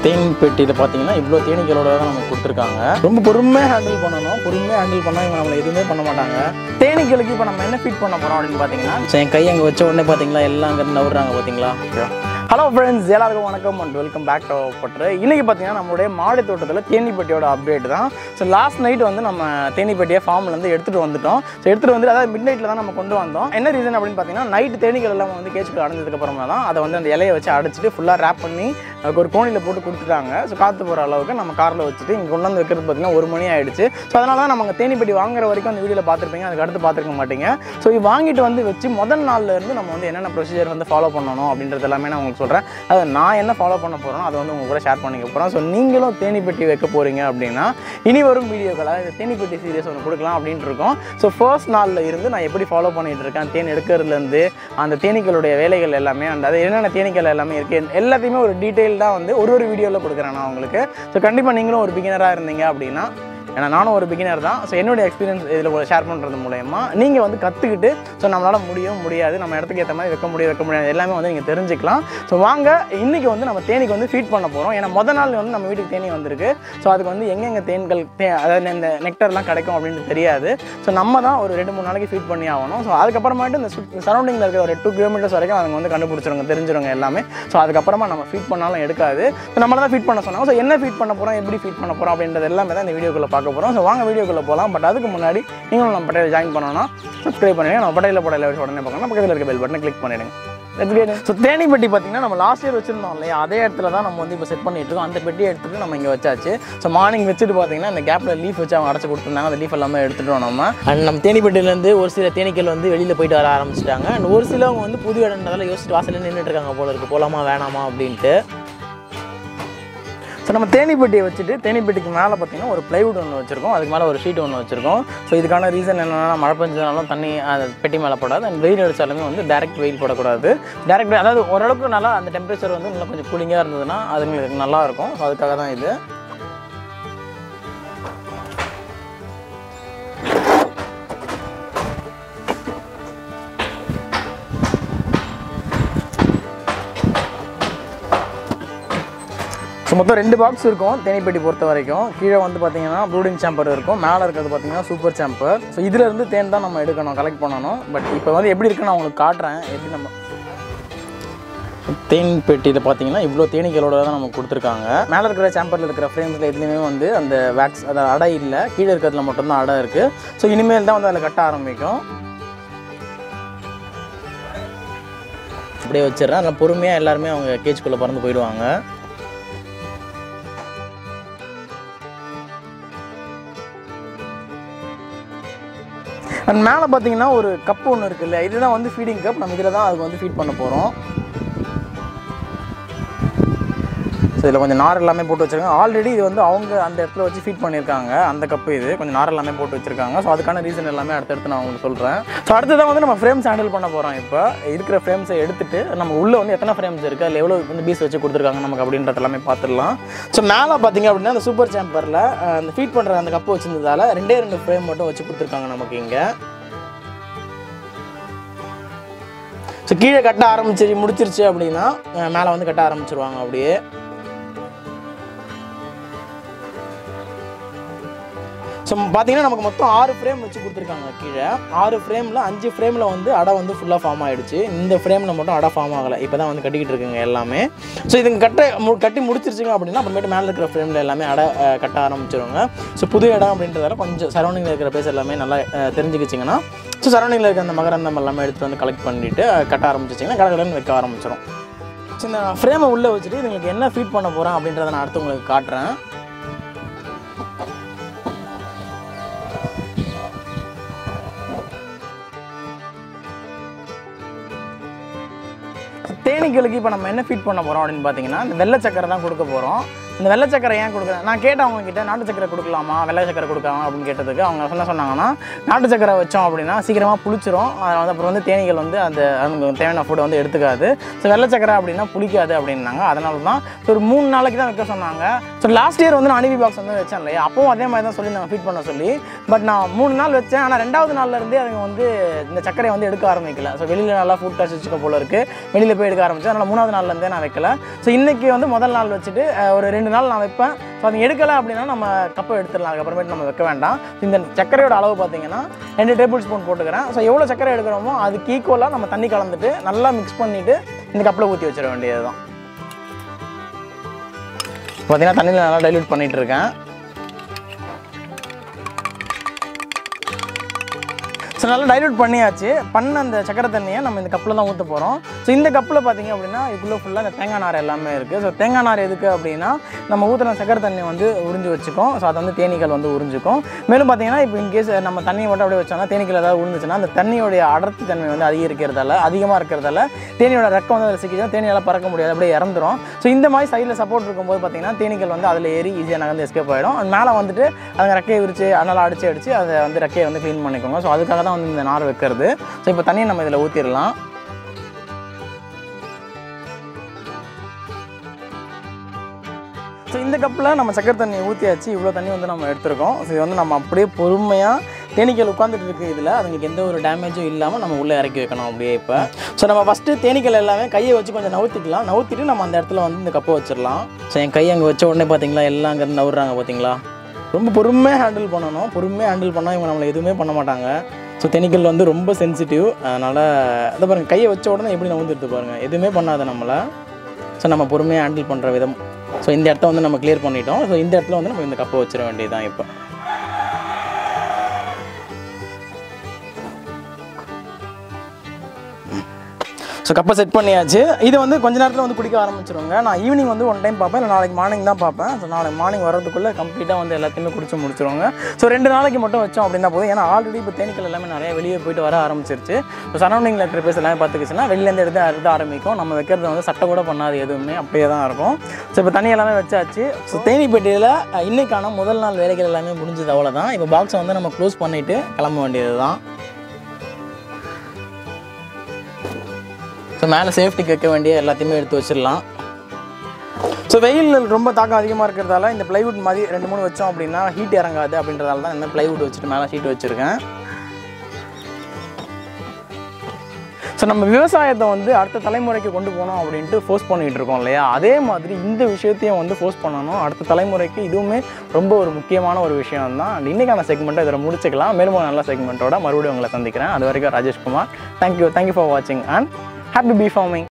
தேனி பெட்டியில் பார்த்தீங்கன்னா இவ்வளோ தேனீக்களோட தான் நமக்கு கொடுத்துருக்காங்க ரொம்ப பொறுமையாக ஹேண்டில் பண்ணணும் பொறுமையாக ஹேண்டில் பண்ணால் இவங்க நம்மளை எதுவுமே பண்ண மாட்டாங்க தேனீக்களுக்கு இப்போ நம்ம என்ன ஃபீட் பண்ண போகிறோம் அப்படின்னு பார்த்தீங்கன்னா சரி, என் கை அங்கே வச்ச உடனே பார்த்தீங்களா எல்லாம் அங்கே நவுறாங்க பார்த்தீங்களா ஹலோ ஃப்ரெண்ட்ஸ் எல்லாருக்கும் வணக்கம் அண்ட் வெல்கம் பேக் டு பட்ரு இன்றைக்கி பார்த்தீங்கன்னா நம்மளுடைய மாடி தோட்டத்தில் தேனிப்பட்டியோட அப்டேட் தான் ஸோ லாஸ்ட் நைட் வந்து நம்ம தேனிப்பட்டியை ஃபார்ம்லேருந்து எடுத்துகிட்டு வந்துட்டோம் ஸோ எடுத்துகிட்டு வந்து அதாவது மிட் நைட்டில் தான் நம்ம கொண்டு வந்தோம் என்ன ரீசன் அப்படின்னு பார்த்தீங்கன்னா நைட் தேனீக்கள் எல்லாம் வந்து கேச்சுக்குள்ள அடைஞ்சதுக்கு அப்புறமா தான் அதை வந்து அந்த இலையை வச்சு அடைச்சிட்டு ஃபுல்லாக ரேப் பண்ணி அதுக்கு ஒரு கோணியில் போட்டு கொடுத்துட்டாங்க ஸோ காற்று போகிற அளவுக்கு நம்ம காரில் வச்சுட்டு இங்கே கொண்டு வந்து வைக்கிறது பார்த்தீங்கன்னா ஒரு மணி ஆயிடுச்சு ஸோ அதனால தான் நம்ம அங்கே தேனிப்பட்டி வாங்குற வரைக்கும் அந்த வீடியோவில் பார்த்துருப்பீங்க அதுக்கு அடுத்து பார்த்துருக்க மாட்டீங்க ஸோ இது வாங்கிட்டு வந்து வச்சு முதல் நாள்ல இருந்து நம்ம வந்து என்னென்ன ப்ரொசீஜர் வந்து ஃபாலோ பண்ணணும் அப்படின்றது எல்லாமே நான் உங்களுக்கு சொல்கிறேன் அது நான் என்ன ஃபாலோ பண்ண போகிறோம் அதை வந்து உங்க கூட ஷேர் பண்ணிக்க போகிறோம் ஸோ நீங்களும் தேனிப்பெட்டி வைக்க போகிறீங்க அப்படின்னா இனி வரும் வீடியோக்களை இந்த தேனிப்பெட்டி சீரியஸ் ஒன்று கொடுக்கலாம் அப்படின்ட்டு இருக்கோம் ஸோ ஃபர்ஸ்ட் நாளில் இருந்து நான் எப்படி ஃபாலோ பண்ணிட்டு இருக்கேன் தேன் எடுக்கிறதுலேருந்து அந்த தேனீக்களுடைய வேலைகள் எல்லாமே அந்த அது என்னென்ன தேனீக்கள் எல்லாமே இருக்குது எல்லாத்தையுமே ஒரு டீட்டெயில்டாக வந்து ஒரு ஒரு வீடியோவில் கொடுக்குறேன் நான் உங்களுக்கு ஸோ கண்டிப்பாக நீங்களும் ஒரு பிகினராக இருந்தீங்க அப்படின்னா ஏன்னா நானும் ஒரு பிகினர் தான் ஸோ என்னுடைய எக்ஸ்பீரியன்ஸ் இதில் ஷேர் பண்ணுறது மூலயமா நீங்கள் வந்து கற்றுக்கிட்டு ஸோ நம்மளால் முடியும் முடியாது நம்ம இடத்துக்கு ஏற்ற மாதிரி வைக்க முடியும் வைக்க முடியாது எல்லாமே வந்து நீங்கள் தெரிஞ்சுக்கலாம் ஸோ வாங்க இன்றைக்கி வந்து நம்ம தேனிக்கு வந்து ஃபீட் பண்ண போகிறோம் ஏன்னா முத நாள் வந்து நம்ம வீட்டுக்கு தேனி வந்திருக்கு ஸோ அதுக்கு வந்து எங்கெங்கே தேன்கள் தே அதாவது இந்த நெக்டர்லாம் கிடைக்கும் அப்படின்னு தெரியாது ஸோ நம்ம தான் ஒரு ரெண்டு மூணு நாளைக்கு ஃபீட் பண்ணி ஆகணும் ஸோ அதுக்கப்புறமாட்டு இந்த சரௌண்டிங்கில் இருக்கிற ஒரு டூ கிலோமீட்டர்ஸ் வரைக்கும் அவங்க வந்து கண்டுபிடிச்சிருங்க தெரிஞ்சிருங்க எல்லாமே ஸோ அதுக்கப்புறமா நம்ம ஃபீட் பண்ணாலும் எடுக்காது ஸோ நம்மள தான் ஃபீட் பண்ண சொன்னாங்க ஸோ என்ன ஃபீட் பண்ண போகிறோம் எப்படி ஃபீட் பண்ண போகிறோம் அப்படின்றது எல்லாமே தான் இந்த வீடியோக்குள்ளே பார்க்க போகிறோம் ஸோ வாங்க வீடியோக்குள்ளே போகலாம் பட் அதுக்கு முன்னாடி நீங்களும் நம்ம பட்டையில் ஜாயின் பண்ணணும்னா சப்ஸ்கிரைப் பண்ணிடுங்க நம்ம பட்டையில் போட எல்லா உடனே பார்க்கணும் பக்கத்தில் இருக்க பெல் பட்டனை கிளிக் பண்ணிடுங்க ஸோ தேனி பெட்டி பார்த்தீங்கன்னா நம்ம லாஸ்ட் இயர் வச்சிருந்தோம் இல்லையா அதே இடத்துல தான் நம்ம வந்து இப்போ செட் பண்ணிட்டு இருக்கோம் அந்த பெட்டியை எடுத்துட்டு நம்ம இங்கே வச்சாச்சு ஸோ மார்னிங் வச்சுட்டு பார்த்தீங்கன்னா இந்த கேப்பில் லீஃப் வச்சு அவங்க அடைச்சு கொடுத்துருந்தாங்க அந்த லீஃப் எல்லாமே எடுத்துட்டோம் நம்ம அண்ட் நம்ம தேனி பெட்டியிலேருந்து ஒரு சில தேனீக்கள் வந்து வெளியில் போயிட்டு வர ஆரம்பிச்சிட்டாங்க அண்ட் ஒரு சிலவங்க வந்து புது இடம்ன்றதால யோசிச்சுட்டு வாசலில் நின்றுட்டு இருக்காங்க போல இருக்கு போலாமா வேணாமா அப்படின்ட்டு ஸோ நம்ம தேனிப்பெட்டியை வச்சுட்டு தேனிப்பெட்டிக்கு மேலே பார்த்தீங்கன்னா ஒரு ப்ளைவுட் ஒன்று வச்சிருக்கோம் அதுக்கு மேலே ஒரு ஷீட் ஒன்று வச்சிருக்கோம் ஸோ இதுக்கான ரீசன் என்னென்னா மழை பெஞ்சதுனாலும் தண்ணி அந்த பெட்டி மேலே போடாது அண்ட் வெயில் அடித்தாலுமே வந்து டேரக்ட் வெயில் போடக்கூடாது டேரக்ட் அதாவது ஓரளவுக்கு நல்லா அந்த டெம்பரேச்சர் வந்து இன்னும் கொஞ்சம் கூலிங்காக இருந்ததுன்னா அதுங்களுக்கு நல்லா இருக்கும் ஸோ அதுக்காக தான் இது ஸோ மொத்தம் ரெண்டு பாக்ஸ் இருக்கும் தேனிப்பெட்டி பொறுத்த வரைக்கும் கீழே வந்து பார்த்தீங்கன்னா ப்ரூடிங் சாம்பர் இருக்கும் மேலே இருக்கிறது பார்த்தீங்கன்னா சூப்பர் சாம்பர் ஸோ இதில் இருந்து தேன் தான் நம்ம எடுக்கணும் கலெக்ட் பண்ணணும் பட் இப்போ வந்து எப்படி இருக்குன்னு நான் உங்களுக்கு காட்டுறேன் எப்படி நம்ம தேன் பெட்டியில் பார்த்தீங்கன்னா இவ்வளோ தேனீக்களோட தான் நமக்கு கொடுத்துருக்காங்க மேலே இருக்கிற சாம்பரில் இருக்கிற ஃப்ரேம்ஸில் எதுலேயுமே வந்து அந்த வேக்ஸ் அது அடை இல்லை கீழே இருக்கிறதுல மட்டும்தான் அடை இருக்குது ஸோ இனிமேல் தான் வந்து அதில் கட்ட ஆரம்பிக்கும் அப்படியே வச்சிடுறேன் அதில் பொறுமையாக எல்லாருமே அவங்க கேஜ்குள்ளே பறந்து போயிடுவாங்க அண்ட் மேலே பார்த்தீங்கன்னா ஒரு கப் ஒன்று இருக்குல்ல இதுதான் வந்து ஃபீடிங் கப் நம்ம இதில் தான் அதுக்கு வந்து ஃபீட் பண்ண போகிறோம் ஸோ இதில் கொஞ்சம் நார் எல்லாமே போட்டு வச்சிருக்காங்க ஆல்ரெடி இது வந்து அவங்க அந்த இடத்துல வச்சு ஃபீட் பண்ணியிருக்காங்க அந்த கப்பு இது கொஞ்சம் நார் எல்லாமே போட்டு வச்சிருக்காங்க ஸோ அதுக்கான ரீசன் எல்லாமே அடுத்தடுத்து நான் உங்களுக்கு சொல்கிறேன் ஸோ அடுத்ததான் வந்து நம்ம ஃப்ரேம்ஸ் ஹேண்டில் பண்ண போகிறோம் இப்போ இருக்கிற ஃப்ரேம்ஸை எடுத்துட்டு நம்ம உள்ளே வந்து எத்தனை ஃப்ரேம்ஸ் இருக்குது அதில் எவ்வளோ வந்து பீஸ் வச்சு கொடுத்துருக்காங்க நமக்கு அப்படின்றது எல்லாமே பார்த்துடலாம் ஸோ மேலே பார்த்தீங்க அப்படின்னா அந்த சூப்பர் சாம்பரில் அந்த ஃபீட் பண்ணுற அந்த கப்பு வச்சிருந்ததால ரெண்டே ரெண்டு ஃப்ரேம் மட்டும் வச்சு கொடுத்துருக்காங்க நமக்கு இங்கே ஸோ கீழே கட்ட ஆரம்பிச்சு முடிச்சிருச்சு அப்படின்னா அஹ் மேலே வந்து கட்ட ஆரம்பிச்சிருவாங்க அப்படியே ஸோ பார்த்தீங்கன்னா நமக்கு மொத்தம் ஆறு ஃப்ரேம் வச்சு கொடுத்துருக்காங்க கீழே ஆறு ஃப்ரேமில் அஞ்சு ஃப்ரேமில் வந்து அடை வந்து ஃபுல்லாக ஃபார்ம் ஆகிடுச்சு இந்த ஃப்ரேமில் மட்டும் அடை ஃபார்ம் ஆகலை இப்போ தான் வந்து கட்டிக்கிட்டு இருக்குங்க எல்லாமே ஸோ இதுங்க கட்ட மு- கட்டி முடிச்சிருச்சுங்க அப்படின்னா அப்புறமேட்டு மேலே இருக்கிற ஃப்ரேமில் எல்லாமே அடை அஹ், கட்ட ஆரம்பிச்சிருவாங்க ஸோ புது இடம் அப்படின்றதால கொஞ்சம் சரௌண்டிங்கில் இருக்கிற பேஸ் எல்லாமே நல்லா அஹ், தெரிஞ்சுக்கிச்சிங்கன்னா ஸோ சரௌண்டிங்கில் இருக்கிற அந்த மகரந்தம் எல்லாமே எடுத்து வந்து கலெக்ட் பண்ணிவிட்டு கட்ட ஆரம்பிச்சிச்சிங்கன்னா கடகடன்னு வைக்க ஆரம்பிச்சிடும் ஸோ இந்த ஃப்ரேமை உள்ளே வச்சுட்டு இதுங்களுக்கு என்ன ஃபீட் பண்ண போகிறேன் அப்படின்றத நான் அடுத்து உங்களுக்கு காட்டுறேன் தேனீக்களுக்கு இப்போ நம்ம என்ன ஃபீட் பண்ண போகிறோம் அப்படின்னு பார்த்தீங்கன்னா இந்த வெள்ளை சக்கரை தான் கொடுக்க போகிறோம் இந்த வெள்ளை சக்கரை ஏன் கொடுக்குறேன் நான் கேட்டேன் அவங்க கிட்ட நாட்டு சக்கரை கொடுக்கலாமா வெள்ளை சக்கரை கொடுக்கலாமா அப்படின்னு கேட்டதுக்கு அவங்க என்ன சொன்னாங்கன்னா நாட்டு சக்கரை வச்சோம் அப்படின்னா சீக்கிரமாக புளிச்சிரும் அதில் வந்து அப்புறம் வந்து தேனீகள் வந்து அந்த அதுங்களுக்கு தேவையான ஃபுட்டை வந்து எடுத்துக்காது ஸோ வெள்ளை சக்கரை அப்படின்னா புளிக்காது அப்படின்னாங்க அதனால தான் ஸோ ஒரு மூணு நாளைக்கு தான் வைக்க சொன்னாங்க ஸோ லாஸ்ட் இயர் வந்து நான் அனிபி பாக்ஸ் வந்து வச்சேன் இல்லையா அப்பவும் அதே மாதிரி தான் சொல்லி நாங்கள் ஃபீட் பண்ண சொல்லி பட் நான் மூணு நாள் வச்சேன் ஆனால் ரெண்டாவது நாள்ல இருந்தே அவங்க வந்து இந்த சக்கரையை வந்து எடுக்க ஆரம்பிக்கல ஸோ வெளியில் நல்லா ஃபுட் டச் வச்சுக்க போல இருக்கு வெளியில் போய் எடுக்க ஆரம்பிச்சேன் அதனால் மூணாவது நாள்லேருந்தே நான் வைக்கல ஸோ இன்னைக்கு வந்து முதல் நாள் வச்சுட்டு அஹ், ஒரு ரெண்டு நாள் நான் வைப்பேன் ஸோ அது எடுக்கலை அப்படின்னா நம்ம கப்பை எடுத்துடலாம் அதுக்கப்புறமேட்டு நம்ம வைக்க வேண்டாம் இந்த சர்க்கரையோட அளவு பார்த்தீங்கன்னா ரெண்டு டேபிள் ஸ்பூன் போட்டுக்கிறேன் ஸோ எவ்வளோ சர்க்கரை எடுக்கிறோமோ அதுக்கு ஈக்குவலாக நம்ம தண்ணி கலந்துட்டு நல்லா மிக்ஸ் பண்ணிவிட்டு இந்த கப்பில் ஊற்றி வச்சிட வேண்டியது தான் பார்த்தீங்கன்னா தண்ணியில் நல்லா டைல்யூட் பண்ணிட்டு இருக்கேன் ஸோ நல்லா டைல்யூட் பண்ணியாச்சு பண்ண அந்த சக்கரை தண்ணியை நம்ம இந்த கப்பில் தான் ஊற்ற போகிறோம் ஸோ இந்த கப்பில் பார்த்தீங்க அப்படின்னா இதுக்குள்ளே ஃபுல்லாக இந்த தேங்காய் நார் எல்லாமே இருக்குது ஸோ தேங்காய் நார் எதுக்கு அப்படின்னா நம்ம ஊற்றுன சக்கரை தண்ணி வந்து உறிஞ்சு வச்சுக்கும் ஸோ அதை வந்து தேனீக்கள் வந்து உறிஞ்சிக்கும் மேலும் பார்த்தீங்கன்னா இப்போ இன்கேஸ் நம்ம தண்ணியை மட்டும் அப்படியே வச்சோம்னா தேனீக்கள் ஏதாவது உழுந்துச்சுன்னா அந்த தண்ணியோடைய அடர்த்தி தன்மை வந்து அதிகரிக்கிறதால அதிகமாக இருக்கிறதால தேனியோட ரெக்கம் வந்து அதில் சிக்கிச்சா தேனியால் பறக்க முடியாது அப்படியே இறந்துரும் ஸோ இந்த மாதிரி சைடில் சப்போர்ட் இருக்கும்போது பார்த்தீங்கன்னா தேனீக்கள் வந்து அதில் ஏறி ஈஸியாக நகர்ந்து எஸ்கேப் ஆகிடும் அது மேலே வந்துட்டு அதுங்க ரெக்கையை விரிச்சு அதனால் அடிச்சு அடிச்சு அதை வந்து ரெக்கையை வந்து க்ளீன் பண்ணிக்கோங்க ஸோ அதுக்காக தான் வந்து இந்த நார் வைக்கிறது ஸோ இப்போ தண்ணியை நம்ம இதில் ஊற்றிடலாம் ஸோ இந்த கப்பில் நம்ம சக்கரை தண்ணி ஊற்றியாச்சு இவ்வளோ தண்ணி வந்து நம்ம எடுத்திருக்கோம் ஸோ இது வந்து நம்ம அப்படியே பொறுமையாக தேனீக்கள் உட்காந்துட்டு இருக்கு இதில் அதுங்களுக்கு எந்த ஒரு டேமேஜும் இல்லாமல் நம்ம உள்ளே இறக்கி வைக்கணும் அப்படியே இப்போ ஸோ நம்ம ஃபஸ்ட்டு தேனீக்கள் எல்லாமே கையை வச்சு கொஞ்சம் நவுத்திக்கலாம் நவுத்திட்டு நம்ம அந்த இடத்துல வந்து இந்த கப்பை வச்சிடலாம் ஸோ என் கை அங்கே வச்ச உடனே பார்த்தீங்களா எல்லாம் அங்கேருந்து நவுறாங்க பார்த்தீங்களா ரொம்ப பொறுமையாக ஹேண்டில் பண்ணணும் பொறுமையாக ஹேண்டில் பண்ணால் இவங்க நம்மளை எதுவுமே பண்ண மாட்டாங்க ஸோ தேனீக்கள் வந்து ரொம்ப சென்சிட்டிவ் அதனால் அதை பாருங்கள் கையை வச்ச உடனே எப்படி நவுந்துட்டு பாருங்கள் எதுவுமே பண்ணாது நம்மளை ஸோ நம்ம பொறுமையாக ஹேண்டில் பண்ணுற விதம் ஸோ இந்த இடத்த வந்து நம்ம கிளியர் பண்ணிட்டோம் ஸோ இந்த இடத்துல வந்து நம்ம இந்த கப்பை வச்சிட வேண்டியதுதான் இப்போ ஸோ கப்பை செட் பண்ணியாச்சு இது வந்து கொஞ்ச நேரத்தில் வந்து குடிக்க ஆரம்பிச்சிருவாங்க நான் ஈவினிங் வந்து ஒன் டைம் பார்ப்பேன் இல்லை நாளைக்கு மார்னிங் தான் பார்ப்பேன் ஸோ நாளைக்கு மார்னிங் வரதுக்குள்ளே கம்ப்ளீட்டாக வந்து எல்லாத்தையுமே குடிச்சு முடிச்சிருவாங்க ஸோ ரெண்டு நாளைக்கு மட்டும் வச்சோம் அப்படின்னா போதும் ஏன்னா ஆல்ரெடி இப்போ தேனீக்கள் எல்லாமே நிறைய வெளியே போயிட்டு வர ஆரம்பிச்சிருச்சு ஸோ சரௌண்டிங்கில் இருக்கிற பேஸ் எல்லாமே பார்த்துக்கிச்சுன்னா வெளிலேருந்து எடுத்து அறுத ஆரம்பிக்கும் நம்ம வைக்கிறது வந்து சட்டை கூட பண்ணாது எதுவுமே அப்படியே தான் இருக்கும் ஸோ இப்போ தண்ணி எல்லாமே வச்சாச்சு ஸோ தேனிப்பேட்டையில் இன்னைக்கான முதல் நாள் வேலைகள் எல்லாமே முடிஞ்சது அவ்வளோதான் இப்போ பாக்ஸை வந்து நம்ம க்ளோஸ் பண்ணிவிட்டு கிளம்ப வேண்டியது தான் ஸோ மேலே சேஃப்டிக்கு வைக்க வேண்டிய எல்லாத்தையுமே எடுத்து வச்சிடலாம் ஸோ வெயில் ரொம்ப தாக்கம் அதிகமாக இருக்கிறதால இந்த ப்ளைவுட் மாதிரி ரெண்டு மூணு வச்சோம் அப்படின்னா ஹீட் இறங்காது அப்படின்றதால தான் இந்த மாதிரி ப்ளைவுட் வச்சுட்டு மேலே ஷீட் வச்சுருக்கேன் ஸோ நம்ம விவசாயத்தை வந்து அடுத்த தலைமுறைக்கு கொண்டு போகணும் அப்படின்ட்டு ஃபோர்ஸ் பண்ணிகிட்டு இருக்கோம் இல்லையா அதே மாதிரி இந்த விஷயத்தையும் வந்து ஃபோர்ஸ் பண்ணணும் அடுத்த தலைமுறைக்கு இதுவுமே ரொம்ப ஒரு முக்கியமான ஒரு விஷயம் தான் அண்ட் இன்றைக்கான செக்மெண்ட்டை இதில் முடிச்சுக்கலாம் மேலும் ஒரு நல்ல செக்மெண்ட்டோட மறுபடியும் உங்களை சந்திக்கிறேன் அது வரைக்கும் ராஜேஷ்குமார் தேங்க்யூ தேங்க்யூ ஃபார் வாட்சிங் அண்ட் ஹாப்பி பி ஃபார்மிங்